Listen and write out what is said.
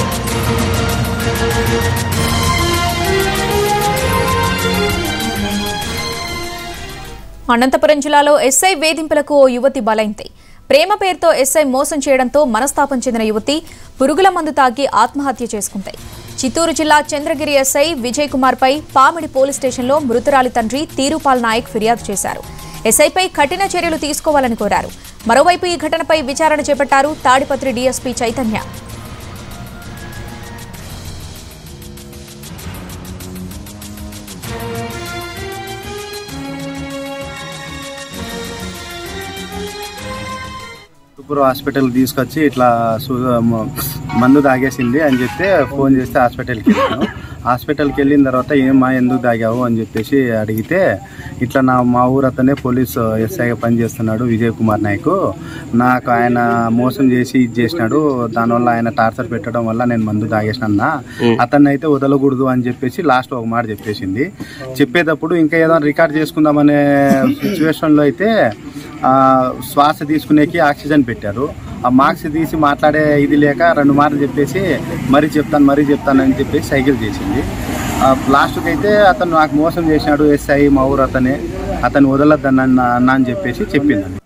అనంతపురం జిల్లాలో ఎస్ఐ వేధింపులకు ఓ యువతి బలైంది ప్రేమ పేరుతో ఎస్ఐ మోసం చేయడంతో మనస్తాపం చెందిన యువతి పురుగుల మందు తాగి ఆత్మహత్య చేసుకుంది చిత్తూరు జిల్లా చంద్రగిరి ఎస్ఐ విజయ్ కుమార్ పై పామిడి పోలీస్ స్టేషన్లో మృతురాలి తండ్రి తీరుపాల్ నాయక్ ఫిర్యాదు చేశారు ఎస్ఐపై కఠిన చర్యలు తీసుకోవాలని కోరారు మరోవైపు ఈ ఘటనపై విచారణ చేపట్టారు Tadipatri DSP Chaitanya super hospital తీసుకొచ్చి ఇట్లా సు- మ- మందు తాగేసింది అని చెప్తే ఫోన్ చేస్తే హాస్పిటల్కి వెళ్ళాను హాస్పిటల్కి వెళ్ళిన తర్వాత ఏమా ఎందుకు తాగావు అని చెప్పేసి అడిగితే ఇట్లా నా మా ఊరు అతనే పోలీస్ ఎస్ఐగా పనిచేస్తున్నాడు విజయ్ కుమార్ నాయక్ నాకు ఆయన మోసం చేసి ఇది చేసినాడు దానివల్ల ఆయన టార్చర్ పెట్టడం వల్ల నేను మందు తాగేసిన అతన్ని అయితే వదలకూడదు అని చెప్పేసి లాస్ట్ ఒక మాట చెప్పేసింది చెప్పేటప్పుడు ఇంకా ఏదో రికార్డ్ చేసుకుందామనే సిచ్యువేషన్లో అయితే ఆ, శ్వాస తీసుకునేకి ఆక్సిజన్ పెట్టారు ఆ మార్క్స్ తీసి మాట్లాడే ఇది లేక రెండు మాటలు చెప్పేసి మరీ చెప్తాను మరీ చెప్తాను అని చెప్పేసి సైకిల్ చేసింది ఆ, లాస్ట్కి అయితే అతను నాకు మోసం చేసినాడు ఎస్ఐ మా ఊరు అతనే అతను వదలొద్దన్న అన్న అని చెప్పేసి చెప్పిందండి